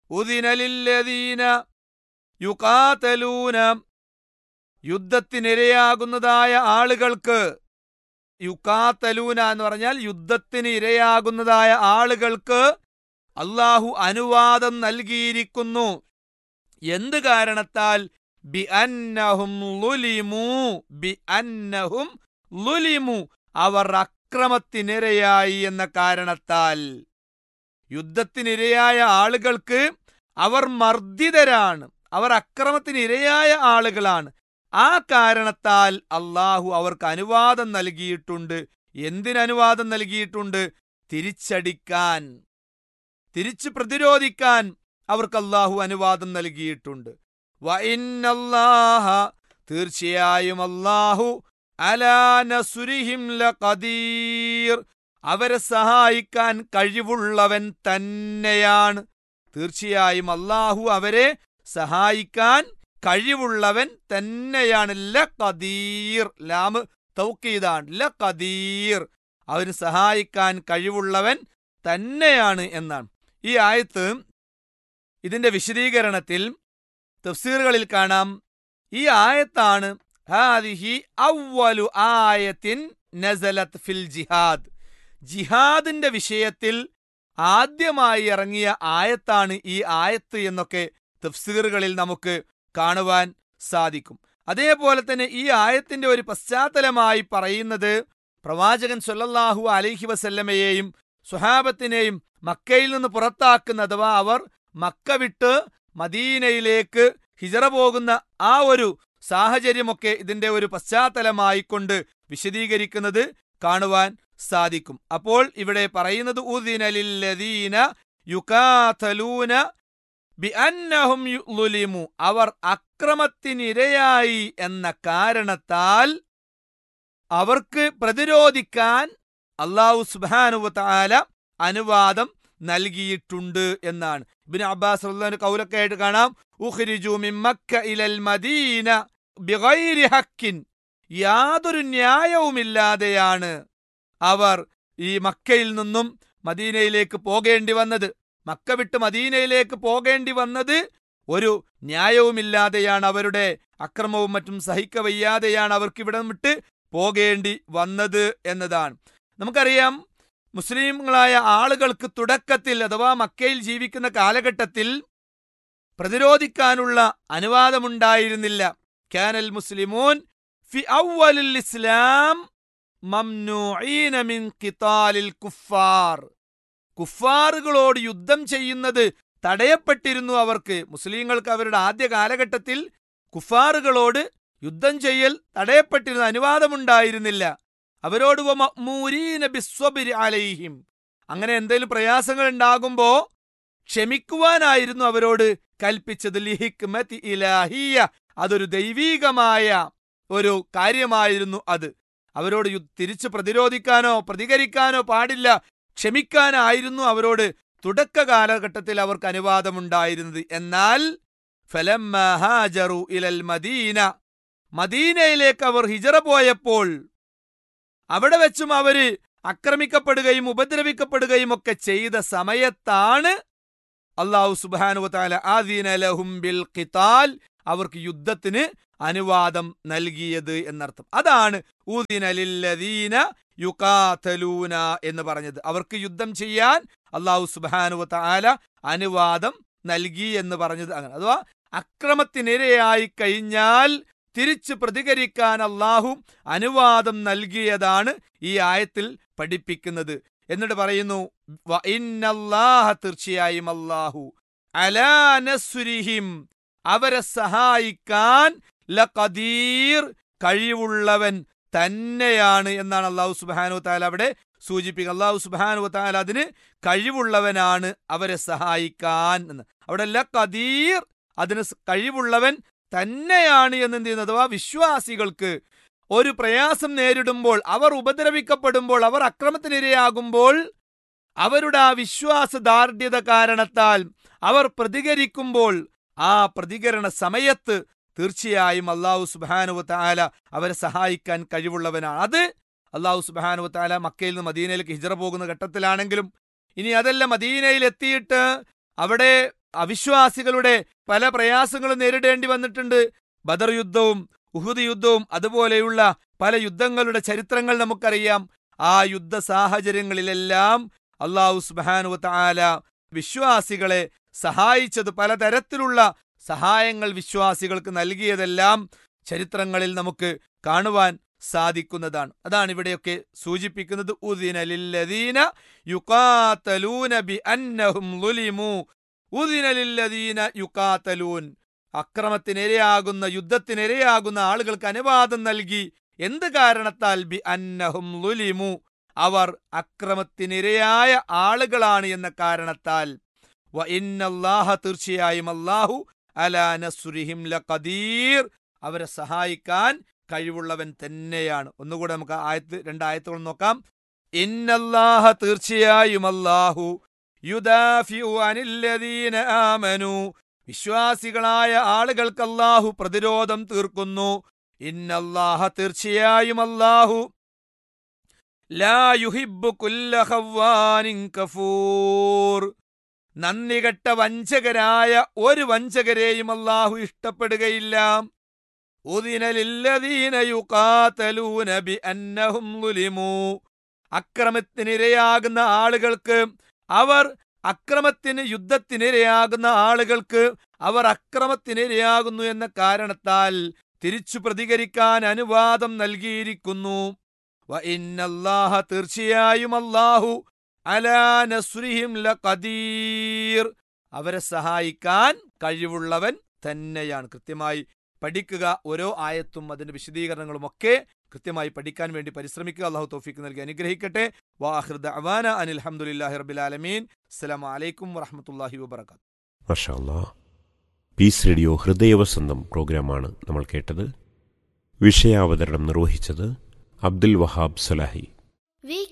ഉദിനലില്ലദീന യുകാതലൂന യുദ്ധത്തിനിരയാകുന്നതായ ആളുകൾക്ക് യുക്കാത്തലൂന എന്ന് പറഞ്ഞാൽ യുദ്ധത്തിന് ഇരയാകുന്നതായ ആളുകൾക്ക് അള്ളാഹു അനുവാദം നൽകിയിരിക്കുന്നു എന്ത് കാരണത്താൽ ബി അന്നഹും ലുലിമു ബി അന്നഹും ലുലിമു അവർ അക്രമത്തിനിരയായി എന്ന കാരണത്താൽ യുദ്ധത്തിനിരയായ ആളുകൾക്ക് അവർ മർദ്ദിതരാണ് അവർ അക്രമത്തിന് ഇരയായ ആളുകളാണ് ആ കാരണത്താൽ അള്ളാഹു അവർക്ക് അനുവാദം നൽകിയിട്ടുണ്ട് എന്തിനനുവാദം നൽകിയിട്ടുണ്ട് തിരിച്ചടിക്കാൻ തിരിച്ച് പ്രതിരോധിക്കാൻ അവർക്ക് അള്ളാഹു അനുവാദം നൽകിയിട്ടുണ്ട് വഇന്നല്ലാഹ തീർച്ചയായും അള്ളാഹു അലാ നസുരിഹിം ലഖദീർ അവരെ സഹായിക്കാൻ കഴിവുള്ളവൻ തന്നെയാണ് തീർച്ചയായും അള്ളാഹു അവരെ സഹായിക്കാൻ കഴിവുള്ളവൻ തന്നെയാണ് ല കദീർ ലാമ് തൗക്കീതാണ് ല കദീർ അവന് സഹായിക്കാൻ കഴിവുള്ളവൻ തന്നെയാണ് എന്നാണ് ഈ ആയത്ത് ഇതിന്റെ വിശദീകരണത്തിൽ തഫ്സീറുകളിൽ കാണാം ഈ ആയത്താണ് ഹാദിഹി അവ്വലു ആയത്തിൻ നസലത്ത് ഫിൽ ജിഹാദ് ജിഹാദിന്റെ വിഷയത്തിൽ ആദ്യമായി ഇറങ്ങിയ ആയത്താണ് ഈ ആയത്ത് എന്നൊക്കെ തഫ്സീറുകളിൽ നമുക്ക് കാണുവാൻ സാധിക്കും അതേപോലെ തന്നെ ഈ ആയത്തിന്റെ ഒരു പശ്ചാത്തലമായി പറയുന്നത് പ്രവാചകൻ സൊല്ലാഹു അലൈഹി വസല്ലമയെയും സുഹാബത്തിനെയും മക്കയിൽ നിന്ന് പുറത്താക്കുന്ന അഥവാ അവർ മക്ക വിട്ട് മദീനയിലേക്ക് ഹിജറ പോകുന്ന ആ ഒരു സാഹചര്യമൊക്കെ ഇതിന്റെ ഒരു പശ്ചാത്തലമായി കൊണ്ട് വിശദീകരിക്കുന്നത് കാണുവാൻ സാധിക്കും അപ്പോൾ ഇവിടെ പറയുന്നത് ഉദിനലില്ലദീന യുകാതലൂന ബിഅന്നഹും യുലിമു അവർ അക്രമത്തിനിരയായി എന്ന കാരണത്താൽ അവർക്ക് പ്രതിരോധിക്കാൻ അള്ളാഹു സുബാനുവ താല അനുവാദം നൽകിയിട്ടുണ്ട് എന്നാണ് ഇബിന് അബ്ബാസ് റളിയല്ലാഹു കൗലൊക്കെ ആയിട്ട് കാണാം ഉഖ്രിജു മിൻ മക്ക ഇലൽ മദീന ബിഗൈരി ഹക്കിൻ യാതൊരു ന്യായവുമില്ലാതെയാണ് അവർ ഈ മക്കയിൽ നിന്നും മദീനയിലേക്ക് പോകേണ്ടി വന്നത് മക്ക വിട്ട് മദീനയിലേക്ക് പോകേണ്ടി വന്നത് ഒരു ന്യായവുമില്ലാതെയാണ് അവരുടെ അക്രമവും മറ്റും സഹിക്കവയ്യാതെയാണ് അവർക്ക് ഇവിടെ വിട്ട് പോകേണ്ടി വന്നത് എന്നതാണ് നമുക്കറിയാം മുസ്ലിങ്ങളായ ആളുകൾക്ക് തുടക്കത്തിൽ അഥവാ മക്കയിൽ ജീവിക്കുന്ന കാലഘട്ടത്തിൽ പ്രതിരോധിക്കാനുള്ള അനുവാദമുണ്ടായിരുന്നില്ല കാനൽ മുസ്ലിമൂൻ ഫി അവലിൽ ഇസ്ലാം മംനൂഈന മിൻ ഖിതാലിൽ കുഫാർ കുഫാറുകളോട് യുദ്ധം ചെയ്യുന്നത് തടയപ്പെട്ടിരുന്നു അവർക്ക് മുസ്ലിങ്ങൾക്ക് അവരുടെ ആദ്യ കാലഘട്ടത്തിൽ കുഫാറുകളോട് യുദ്ധം ചെയ്യൽ തടയപ്പെട്ടിരുന്നു അനുവാദമുണ്ടായിരുന്നില്ല അവരോട് വമഅ്മൂരീന ബിസ്വബ്രി അലൈഹിം അങ്ങനെ എന്തെങ്കിലും പ്രയാസങ്ങൾ ഉണ്ടാകുമ്പോ ക്ഷമിക്കുവാനായിരുന്നു അവരോട് കൽപ്പിച്ചത് ലിഹിക്മതി ഇലാഹിയ അതൊരു ദൈവീകമായ ഒരു കാര്യമായിരുന്നു അത് അവരോട് യു- തിരിച്ച് പ്രതിരോധിക്കാനോ പ്രതികരിക്കാനോ പാടില്ല ക്ഷമിക്കാനായിരുന്നു അവരോട് തുടക്ക കാലഘട്ടത്തിൽ അവർക്ക് അനുവാദമുണ്ടായിരുന്നത് എന്നാൽ ഫലമ്മ ഹാജറു ഇലൽ മദീന മദീനയിലേക്ക് അവർ ഹിജറ പോയപ്പോൾ അവിടെ വെച്ചും അവര് ആക്രമിക്കപ്പെടുകയും ഉപദ്രവിക്കപ്പെടുകയും ഒക്കെ ചെയ്ത സമയത്താണ് അള്ളാഹു സുബാനു താല ആദീന ലഹും ബിൽ ഖിതാൽ അവർക്ക് യുദ്ധത്തിന് അനുവാദം നൽകിയത് എന്നർത്ഥം അതാണ് ഊദിനലില്ലദീന യുകാതലൂന എന്ന് പറഞ്ഞത് അവർക്ക് യുദ്ധം ചെയ്യാൻ അള്ളാഹു സുബാനു താല അനുവാദം നൽകി എന്ന് പറഞ്ഞത് അങ്ങനെ അഥവാ അക്രമത്തിനിരയായി കഴിഞ്ഞാൽ തിരിച്ച് പ്രതികരിക്കാൻ അള്ളാഹു അനുവാദം നൽകിയതാണ് ഈ ആയത്തിൽ പഠിപ്പിക്കുന്നത് എന്നിട്ട് പറയുന്നു "വ ഇന്നല്ലാഹ തീർച്ചയായും അല്ലാഹു അലാ നസ്രിഹിം അവരെ സഹായിക്കാൻ ലഖദീർ കഴിവുള്ളവൻ തന്നെയാണ് എന്നാണ് അള്ളാഹു സുബാനു താല അവിടെ സൂചിപ്പിക്കുക അള്ളാഹു സുബാനു താല അതിന് കഴിവുള്ളവനാണ് അവരെ സഹായിക്കാൻ എന്ന് അവിടെ ലഖദീർ അതിന് സ് കഴിവുള്ളവൻ തന്നെയാണ് എന്ന് എന്ത് ചെയ്യുന്നത് അഥവാ വിശ്വാസികൾക്ക് ഒരു പ്രയാസം നേരിടുമ്പോൾ അവർ ഉപദ്രവിക്കപ്പെടുമ്പോൾ അവർ അക്രമത്തിനിരയാകുമ്പോൾ അവരുടെ ആ വിശ്വാസ ദാർഢ്യത കാരണത്താൽ അവർ പ്രതികരിക്കുമ്പോൾ ആ പ്രതികരണ സമയത്ത് തീർച്ചയായും അള്ളാഹു സുബാനുവ താല അവരെ സഹായിക്കാൻ കഴിവുള്ളവനാണ് അത് അള്ളാഹു സുബാനുവ താല മക്കയിൽ നിന്ന് മദീനയിലേക്ക് ഹിജറ പോകുന്ന ഘട്ടത്തിലാണെങ്കിലും ഇനി അതല്ല മദീനയിൽ എത്തിയിട്ട് അവിടെ അവിശ്വാസികളുടെ പല പ്രയാസങ്ങളും നേരിടേണ്ടി വന്നിട്ടുണ്ട് ബദർ യുദ്ധവും ഉഹുദ് യുദ്ധവും അതുപോലെയുള്ള പല യുദ്ധങ്ങളുടെ ചരിത്രങ്ങൾ നമുക്കറിയാം ആ യുദ്ധ സാഹചര്യങ്ങളിലെല്ലാം അള്ളാഹു സുബാനു താല വിശ്വാസികളെ സഹായിച്ചത് പലതരത്തിലുള്ള സഹായങ്ങൾ വിശ്വാസികൾക്ക് നൽകിയതെല്ലാം ചരിത്രങ്ങളിൽ നമുക്ക് കാണുവാൻ സാധിക്കുന്നതാണ് അതാണ് ഇവിടെയൊക്കെ സൂചിപ്പിക്കുന്നത് ഉദിന ലില്ലദീന യുകാത്തലൂന ബി അന്നഹും ളുലിമു ഉദിന ലില്ലദീന യുകാത്തലൂൻ അക്രമത്തിനിരയാകുന്ന യുദ്ധത്തിനിരയാകുന്ന ആളുകൾക്ക് അനുവാദം നൽകി എന്ത് കാരണത്താൽ ബി അന്നഹും ലുലിമു അവർ അക്രമത്തിനിരയായ ആളുകളാണ് എന്ന കാരണത്താൽ വ ഇന്നല്ലാഹ തീർച്ചയായും അല്ലാഹു അലാ നസ്രിഹിം ലഖദീർ അവരെ സഹായിക്കാൻ കഴിവുള്ളവൻ തന്നെയാണ് ഒന്നുകൂടെ നമുക്ക് ആയത്ത് രണ്ടായത്തുകൾ നോക്കാം ഇന്നല്ലാഹ തീർച്ചയായും അല്ലാഹു യുദാഫിഉ അനില്ലദീന ആമനു വിശ്വാസികളായ ആളുകൾക്ക് അല്ലാഹു പ്രതിരോധം തീർക്കുന്നു ഇന്നല്ലാഹ തീർച്ചയായും അല്ലാഹു ലാ യുഹിബ്ബു കുല്ല ഖവ്വാനിൻ കഫൂർ നന്ദികെട്ട വഞ്ചകരായ ഒരു വഞ്ചകരെയും അല്ലാഹു ഇഷ്ടപ്പെടുകയില്ല ഉദിന ലില്ലദീന യുഖാതലൂന ബിഅന്നഹും ളുലിമു അക്രമത്തിനിരയാകുന്ന ആളുകൾക്ക് അവർ അക്രമത്തിന് യുദ്ധത്തിനിരയാകുന്ന ആളുകൾക്ക് അവർ അക്രമത്തിനിരയാകുന്നു എന്ന കാരണത്താൽ തിരിച്ചു പ്രതികരിക്കാൻ അനുവാദം നൽകിയിരിക്കുന്നു വ ഇന്നല്ലാഹ തീർച്ചയായും അല്ലാഹു അലാ നസ്രിഹിം ലഖദീർ അവരെ സഹായിക്കാൻ കഴിവുള്ളവൻ തന്നെയാണ് കൃത്യമായി പഠിക്കുക ഓരോ ആയത്തും അതിന്റെ വിശദീകരണങ്ങളും ഒക്കെ കൃത്യമായി പഠിക്കാൻ വേണ്ടി പരിശ്രമിക്കുക അള്ളാഹു തൗഫീക്ക് നൽകി അനുഗ്രഹിക്കട്ടെ വാഹൃദ അവാന അനിൽ അഹമ്മദില്ലാഹി റബ്ബിൽ ആലമീൻ അസ്സലാമു അലൈക്കും വറഹ്മത്തുള്ളാഹി വബറകാത്ത് മഷാല്ലാ പീസ് റേഡിയോ ഹൃദയവസന്തം പ്രോഗ്രാമാണ് നമ്മൾ കേട്ടത് വിഷയാവതരണം നിർവഹിച്ചത് അബ്ദുൽ വഹാബ് സലാഹി We